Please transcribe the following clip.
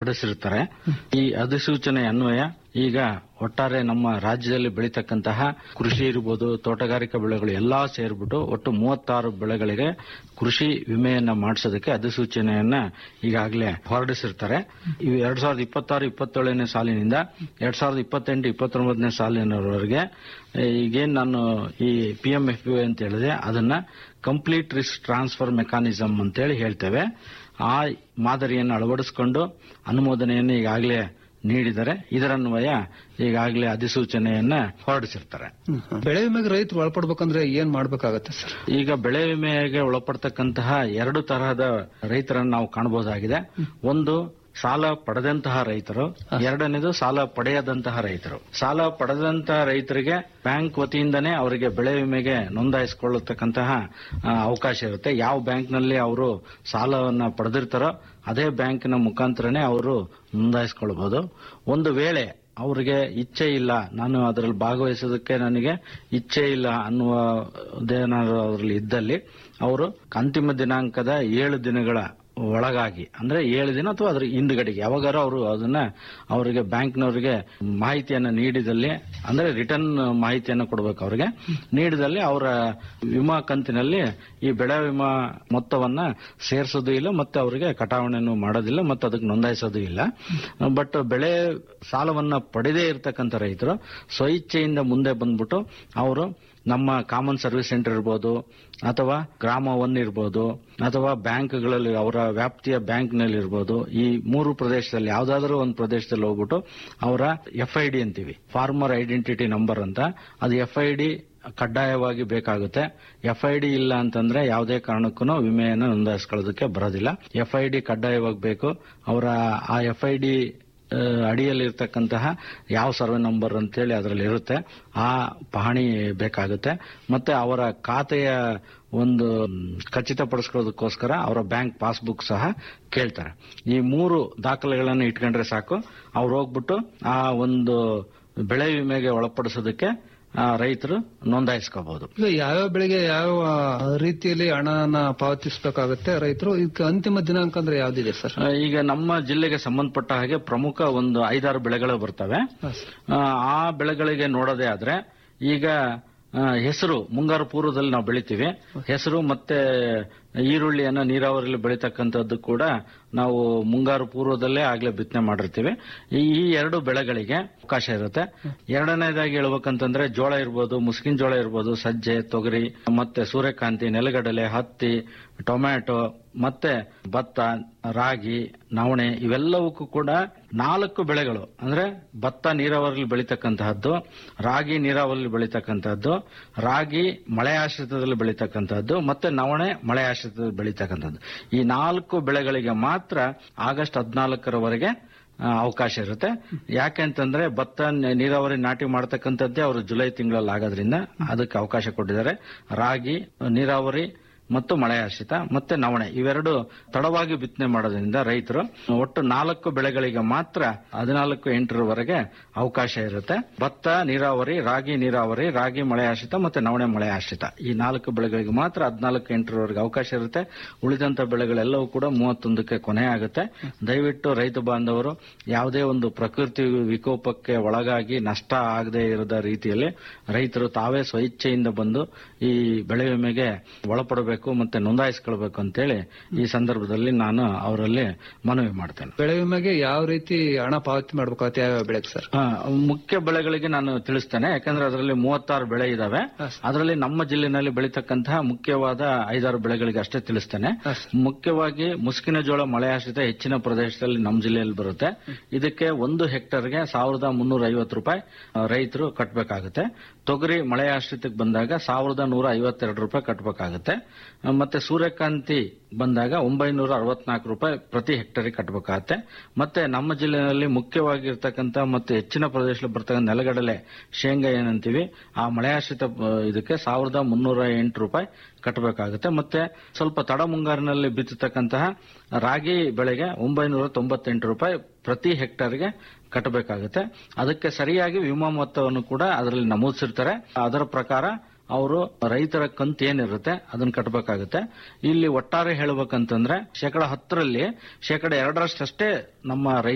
ಹೊರಡಿಸಿರ್ತಾರೆ ಈ ಅಧಿಸೂಚನೆ ಅನ್ವಯ ಈಗ ಒಟ್ಟಾರೆ ನಮ್ಮ ರಾಜ್ಯದಲ್ಲಿ ಬೆಳೀತಕ್ಕಂತಹ ಕೃಷಿ ಇರ್ಬೋದು ತೋಟಗಾರಿಕಾ ಬೆಳೆಗಳು ಎಲ್ಲಾ ಸೇರ್ಬಿಟ್ಟು ಒಟ್ಟು ಮೂವತ್ತಾರು ಬೆಳೆಗಳಿಗೆ ಕೃಷಿ ವಿಮೆಯನ್ನ ಮಾಡಿಸೋದಕ್ಕೆ ಅಧಿಸೂಚನೆಯನ್ನ ಈಗಾಗಲೇ ಹೊರಡಿಸಿರ್ತಾರೆ ಇವು ಎರಡ್ ಸಾವಿರದ ಇಪ್ಪತ್ತಾರು ಇಪ್ಪತ್ತೇಳನೇ ಸಾಲಿನಿಂದ ಎರಡ್ ಸಾವಿರದ ಇಪ್ಪತ್ತೆಂಟು ಇಪ್ಪತ್ತೊಂಬತ್ತನೇ ಸಾಲಿನವರೆಗೆ ಈಗೇನ್ ನಾನು ಈ ಪಿ ಎಂ ಎಫ್ ಅಂತ ಹೇಳಿದೆ ಅದನ್ನ ಕಂಪ್ಲೀಟ್ ರಿಸ್ಕ್ ಟ್ರಾನ್ಸ್ಫರ್ ಮೆಕಾನಿಸಮ್ ಅಂತೇಳಿ ಹೇಳ್ತೇವೆ ಆ ಮಾದರಿಯನ್ನು ಅಳವಡಿಸಿಕೊಂಡು ಅನುಮೋದನೆಯನ್ನು ಈಗಾಗಲೇ ನೀಡಿದರೆ ಇದರನ್ವಯ ಈಗಾಗಲೇ ಅಧಿಸೂಚನೆಯನ್ನ ಹೊರಡಿಸಿರ್ತಾರೆ ಬೆಳೆ ವಿಮೆಗೆ ರೈತರು ಒಳಪಡ್ಬೇಕಂದ್ರೆ ಏನ್ ಮಾಡ್ಬೇಕಾಗತ್ತೆ ಸರ್ ಈಗ ಬೆಳೆ ವಿಮೆಗೆ ಒಳಪಡ್ತಕ್ಕಂತಹ ಎರಡು ತರಹದ ರೈತರನ್ನು ನಾವು ಕಾಣಬಹುದಾಗಿದೆ ಒಂದು ಸಾಲ ಪಡೆದಂತಹ ರೈತರು ಎರಡನೇದು ಸಾಲ ಪಡೆಯದಂತಹ ರೈತರು ಸಾಲ ಪಡೆದಂತಹ ರೈತರಿಗೆ ಬ್ಯಾಂಕ್ ವತಿಯಿಂದನೇ ಅವರಿಗೆ ಬೆಳೆ ವಿಮೆಗೆ ನೋಂದಾಯಿಸಿಕೊಳ್ಳತಕ್ಕಂತಹ ಆ, ಅವಕಾಶ ಇರುತ್ತೆ ಯಾವ ಬ್ಯಾಂಕ್ನಲ್ಲಿ ಅವರು ಸಾಲವನ್ನ ಪಡೆದಿರ್ತಾರೋ ಅದೇ ಬ್ಯಾಂಕಿನ ಮುಖಾಂತರನೇ ಅವರು ನೋಂದಾಯಿಸಿಕೊಳ್ಬಹುದು ಒಂದು ವೇಳೆ ಅವರಿಗೆ ಇಚ್ಛೆ ಇಲ್ಲ ನಾನು ಅದರಲ್ಲಿ ಭಾಗವಹಿಸೋದಕ್ಕೆ ನನಗೆ ಇಚ್ಛೆ ಇಲ್ಲ ಅನ್ನುವುದೇನಾದ್ರು ಅದರಲ್ಲಿ ಇದ್ದಲ್ಲಿ ಅವರು ಅಂತಿಮ ದಿನಾಂಕದ ಏಳು ದಿನಗಳ ಒಳಗಾಗಿ ಅಂದ್ರೆ ಏಳು ದಿನ ಅಥವಾ ಅದ್ರ ಹಿಂದುಗಡೆಗೆ ಯಾವಾಗಾರ ಅವರು ಅದನ್ನ ಅವರಿಗೆ ಬ್ಯಾಂಕ್ನವರಿಗೆ ಮಾಹಿತಿಯನ್ನು ನೀಡಿದಲ್ಲಿ ಅಂದ್ರೆ ರಿಟರ್ನ್ ಮಾಹಿತಿಯನ್ನು ಕೊಡಬೇಕು ಅವರಿಗೆ ನೀಡಿದಲ್ಲಿ ಅವರ ವಿಮಾ ಕಂತಿನಲ್ಲಿ ಈ ಬೆಳೆ ವಿಮಾ ಮೊತ್ತವನ್ನ ಸೇರಿಸೋದು ಇಲ್ಲ ಮತ್ತೆ ಅವರಿಗೆ ಕಟಾವಣೆಯನ್ನು ಮಾಡೋದಿಲ್ಲ ಮತ್ತೆ ಅದಕ್ಕೆ ನೋಂದಾಯಿಸೋದು ಇಲ್ಲ ಬಟ್ ಬೆಳೆ ಸಾಲವನ್ನ ಪಡೆದೇ ಇರತಕ್ಕಂಥ ರೈತರು ಸ್ವಇಚ್ಛೆಯಿಂದ ಮುಂದೆ ಬಂದ್ಬಿಟ್ಟು ಅವರು ನಮ್ಮ ಕಾಮನ್ ಸರ್ವಿಸ್ ಸೆಂಟರ್ ಇರ್ಬೋದು ಅಥವಾ ಗ್ರಾಮ ಒನ್ ಇರ್ಬೋದು ಅಥವಾ ಬ್ಯಾಂಕ್ಗಳಲ್ಲಿ ಅವರ ವ್ಯಾಪ್ತಿಯ ಬ್ಯಾಂಕ್ನಲ್ಲಿ ಇರ್ಬೋದು ಈ ಮೂರು ಪ್ರದೇಶದಲ್ಲಿ ಯಾವ್ದಾದ್ರೂ ಒಂದು ಪ್ರದೇಶದಲ್ಲಿ ಹೋಗ್ಬಿಟ್ಟು ಅವರ ಎಫ್ ಐ ಡಿ ಅಂತೀವಿ ಫಾರ್ಮರ್ ಐಡೆಂಟಿಟಿ ನಂಬರ್ ಅಂತ ಅದು ಎಫ್ ಐ ಡಿ ಕಡ್ಡಾಯವಾಗಿ ಬೇಕಾಗುತ್ತೆ ಎಫ್ ಐ ಡಿ ಇಲ್ಲ ಅಂತಂದ್ರೆ ಯಾವುದೇ ಕಾರಣಕ್ಕೂ ವಿಮೆಯನ್ನು ನೋಂದಾಯಿಸ್ಕೊಳ್ಳೋದಕ್ಕೆ ಬರೋದಿಲ್ಲ ಎಫ್ ಐ ಡಿ ಕಡ್ಡಾಯವಾಗಿ ಬೇಕು ಅವರ ಆ ಎಫ್ ಐ ಡಿ ಅಡಿಯಲ್ಲಿ ಇರ್ತಕ್ಕಂತಹ ಯಾವ ಸರ್ವೆ ನಂಬರ್ ಅಂತೇಳಿ ಅದರಲ್ಲಿ ಇರುತ್ತೆ ಆ ಪಹಣಿ ಬೇಕಾಗುತ್ತೆ ಮತ್ತೆ ಅವರ ಖಾತೆಯ ಒಂದು ಖಚಿತಪಡಿಸ್ಕೊಳ್ಳೋದಕ್ಕೋಸ್ಕರ ಅವರ ಬ್ಯಾಂಕ್ ಪಾಸ್ಬುಕ್ ಸಹ ಕೇಳ್ತಾರೆ ಈ ಮೂರು ದಾಖಲೆಗಳನ್ನು ಇಟ್ಕೊಂಡ್ರೆ ಸಾಕು ಅವ್ರು ಹೋಗ್ಬಿಟ್ಟು ಆ ಒಂದು ಬೆಳೆ ವಿಮೆಗೆ ಒಳಪಡಿಸೋದಕ್ಕೆ ಆ, ರೈತರು ನೋಂದಾಯಿಸ್ಕೋಬಹುದು ಈಗ ಯಾವ್ಯಾವ ಬೆಳೆಗೆ ಯಾವ ರೀತಿಯಲ್ಲಿ ಹಣನ ಪಾವತಿಸಬೇಕಾಗತ್ತೆ ರೈತರು ಇದಕ್ಕೆ ಅಂತಿಮ ದಿನಾಂಕ ಅಂದ್ರೆ ಯಾವ್ದಿದೆ ಸರ್ ಆ, ಈಗ ನಮ್ಮ ಜಿಲ್ಲೆಗೆ ಸಂಬಂಧಪಟ್ಟ ಹಾಗೆ ಪ್ರಮುಖ ಒಂದು ಐದಾರು ಬೆಳೆಗಳು ಬರ್ತವೆ ಆ, ಆ ಬೆಳೆಗಳಿಗೆ ನೋಡೋದೇ ಆದ್ರೆ ಈಗ ಆ, ಹೆಸರು ಮುಂಗಾರು ಪೂರ್ವದಲ್ಲಿ ನಾವು ಬೆಳಿತೀವಿ ಹೆಸರು ಮತ್ತೆ ಈರುಳ್ಳಿಯನ್ನ ನೀರಾವರಿಯಲ್ಲಿ ಬೆಳೀತಕ್ಕಂಥದ್ದು ಕೂಡ ನಾವು ಮುಂಗಾರು ಪೂರ್ವದಲ್ಲೇ ಆಗ್ಲೇ ಬಿತ್ತನೆ ಮಾಡಿರ್ತೀವಿ ಈ ಈ ಎರಡು ಬೆಳೆಗಳಿಗೆ ಅವಕಾಶ ಇರುತ್ತೆ ಎರಡನೇದಾಗಿ ಹೇಳ್ಬೇಕಂತಂದ್ರೆ ಜೋಳ ಇರ್ಬೋದು ಮುಸ್ಕಿನ ಜೋಳ ಇರ್ಬೋದು ಸಜ್ಜೆ ತೊಗರಿ ಮತ್ತೆ ಸೂರ್ಯಕಾಂತಿ ನೆಲಗಡಲೆ ಹತ್ತಿ ಟೊಮ್ಯಾಟೊ ಮತ್ತೆ ಭತ್ತ ರಾಗಿ ನವಣೆ ಇವೆಲ್ಲವಕ್ಕೂ ಕೂಡ ನಾಲ್ಕು ಬೆಳೆಗಳು ಅಂದ್ರೆ ಭತ್ತ ನೀರಾವರಿಯಲ್ಲಿ ಬೆಳೀತಕ್ಕಂತಹದ್ದು ರಾಗಿ ನೀರಾವರಿಯಲ್ಲಿ ಬೆಳೀತಕ್ಕಂತಹದ್ದು ರಾಗಿ ಮಳೆ ಆಶ್ರಿತದಲ್ಲಿ ಬೆಳೀತಕ್ಕಂತಹದ್ದು ಮತ್ತೆ ನವಣೆ ಮಳೆ ಆಶ್ರಿತದಲ್ಲಿ ಬೆಳೀತಕ್ಕಂಥದ್ದು ಈ ನಾಲ್ಕು ಬೆಳೆಗಳಿಗೆ ಮಾತ್ರ ಆಗಸ್ಟ್ ಹದಿನಾಲ್ಕರವರೆಗೆ ಆ, ಅವಕಾಶ ಇರುತ್ತೆ ಯಾಕೆ ಅಂತಂದ್ರೆ ಭತ್ತ ನ- ನೀರಾವರಿ ನಾಟಿ ಮಾಡ್ತಕ್ಕಂಥದ್ದೇ ಅವರು ಜುಲೈ ತಿಂಗಳಲ್ಲಿ ಆಗೋದ್ರಿಂದ ಅದಕ್ಕೆ ಅವಕಾಶ ಕೊಟ್ಟಿದ್ದಾರೆ ರಾಗಿ ನೀರಾವರಿ ಮತ್ತು ಮಳೆ ಆಶ್ರಿತ ಮತ್ತೆ ನವಣೆ ಇವೆರಡು ತಡವಾಗಿ ಬಿತ್ತನೆ ಮಾಡೋದ್ರಿಂದ ರೈತರು ಒಟ್ಟು ನಾಲ್ಕು ಬೆಳೆಗಳಿಗೆ ಮಾತ್ರ ಹದಿನಾಲ್ಕು ಎಂಟರವರೆಗೆ ಅವಕಾಶ ಇರುತ್ತೆ ಭತ್ತ ನೀರಾವರಿ ರಾಗಿ ನೀರಾವರಿ ರಾಗಿ ಮಳೆ ಆಶ್ರಿತ ಮತ್ತೆ ನವಣೆ ಮಳೆ ಆಶ್ರಿತ ಈ ನಾಲ್ಕು ಬೆಳೆಗಳಿಗೆ ಮಾತ್ರ ಹದಿನಾಲ್ಕು ಎಂಟರವರೆಗೆ ಅವಕಾಶ ಇರುತ್ತೆ ಉಳಿದಂತ ಬೆಳೆಗಳೆಲ್ಲವೂ ಕೂಡ ಮೂವತ್ತೊಂದಕ್ಕೆ ಕೊನೆ ಆಗುತ್ತೆ ದಯವಿಟ್ಟು ರೈತ ಬಾಂಧವರು ಯಾವುದೇ ಒಂದು ಪ್ರಕೃತಿ ವಿಕೋಪಕ್ಕೆ ಒಳಗಾಗಿ ನಷ್ಟ ಆಗದೆ ಇರದ ರೀತಿಯಲ್ಲಿ ರೈತರು ತಾವೇ ಸ್ವಇಚ್ಛೆಯಿಂದ ಬಂದು ಈ ಬೆಳೆ ವಿಮೆಗೆ ಒಳಪಡಬೇಕು ಮತ್ತೆ ನೋಂದಾಯಿಸಿಕೊಳ್ಬೇಕು ಅಂತೇಳಿ ಈ ಸಂದರ್ಭದಲ್ಲಿ ನಾನು ಅವರಲ್ಲಿ ಮನವಿ ಮಾಡ್ತೇನೆ ಬೆಳೆ ವಿಮೆಗೆ ಯಾವ ರೀತಿ ಹಣ ಪಾವತಿ ಮಾಡ್ಬೇಕಾಗತ್ತೆ ಯಾವ ಬೆಳೆಗೆ ಸರ್ ಆ, ಮುಖ್ಯ ಬೆಳೆಗಳಿಗೆ ನಾನು ತಿಳಿಸ್ತೇನೆ ಯಾಕಂದ್ರೆ ಅದರಲ್ಲಿ ಮೂವತ್ತಾರು ಬೆಳೆ ಇದಾವೆ ಅದರಲ್ಲಿ ನಮ್ಮ ಜಿಲ್ಲೆನಲ್ಲಿ ಬೆಳೀತಕ್ಕಂತಹ ಮುಖ್ಯವಾದ ಐದಾರು ಬೆಳೆಗಳಿಗೆ ಅಷ್ಟೇ ತಿಳಿಸ್ತೇನೆ ಮುಖ್ಯವಾಗಿ ಮುಸ್ಕಿನ ಜೋಳ ಮಳೆ ಆಶ್ರಿತ ಹೆಚ್ಚಿನ ಪ್ರದೇಶದಲ್ಲಿ ನಮ್ಮ ಜಿಲ್ಲೆಯಲ್ಲಿ ಬರುತ್ತೆ ಇದಕ್ಕೆ ಒಂದು ಹೆಕ್ಟರ್ಗೆ ಸಾವಿರದ ಮುನ್ನೂರ ಐವತ್ತು ರೂಪಾಯಿ ಆ, ರೈತರು ಕಟ್ಟಬೇಕಾಗುತ್ತೆ ತೊಗರಿ ಮಳೆ ಆಶ್ರಿತಕ್ಕೆ ಬಂದಾಗ ಸಾವಿರದ ನೂರ ಐವತ್ತೆರಡು ರೂಪಾಯಿ ಕಟ್ಟಬೇಕಾಗುತ್ತೆ ಆ, ಮತ್ತೆ ಸೂರ್ಯಕಾಂತಿ ಬಂದಾಗ ಒಂಬೈನೂರ ಅರವತ್ನಾಲ್ಕು ರೂಪಾಯಿ ಪ್ರತಿ ಹೆಕ್ಟರಿಗೆ ಕಟ್ಟಬೇಕಾಗತ್ತೆ ಮತ್ತೆ ನಮ್ಮ ಜಿಲ್ಲೆಯಲ್ಲಿ ಮುಖ್ಯವಾಗಿರ್ತಕ್ಕಂಥ ಮತ್ತು ಹೆಚ್ಚಿನ ಪ್ರದೇಶದಲ್ಲಿ ಬರ್ತಕ್ಕಂಥ ನೆಲಗಡಲೆ ಶೇಂಗಾ ಏನಂತೀವಿ ಆ ಮಳೆ ಆಶ್ರಿತ ಆ, ಇದಕ್ಕೆ ಸಾವಿರದ ಮುನ್ನೂರ ಎಂಟು ರೂಪಾಯಿ ಕಟ್ಟಬೇಕಾಗುತ್ತೆ ಮತ್ತೆ ಸ್ವಲ್ಪ ತಡ ಮುಂಗಾರಿನಲ್ಲಿ ಬಿತ್ತತಕ್ಕಂತಹ ರಾಗಿ ಬೆಳೆಗೆ ಒಂಬೈನೂರ ತೊಂಬತ್ತೆಂಟು ರೂಪಾಯಿ ಪ್ರತಿ ಹೆಕ್ಟರ್ಗೆ ಕಟ್ಟಬೇಕಾಗುತ್ತೆ ಅದಕ್ಕೆ ಸರಿಯಾಗಿ ವಿಮಾ ಮೊತ್ತವನ್ನು ಕೂಡ ಅದರಲ್ಲಿ ನಮೂದಿಸಿರ್ತಾರೆ ಅದರ ಪ್ರಕಾರ ಅವರು ರೈತರ ಕಂತು ಏನಿರುತ್ತೆ ಅದನ್ನ ಕಟ್ಟಬೇಕಾಗುತ್ತೆ ಇಲ್ಲಿ ಒಟ್ಟಾರೆ ಹೇಳ್ಬೇಕಂತಂದ್ರೆ ಶೇಕಡ ಹತ್ತರಲ್ಲಿ ಶೇಕಡ ಎರಡರಷ್ಟೇ ನಮ್ಮ ರೈತ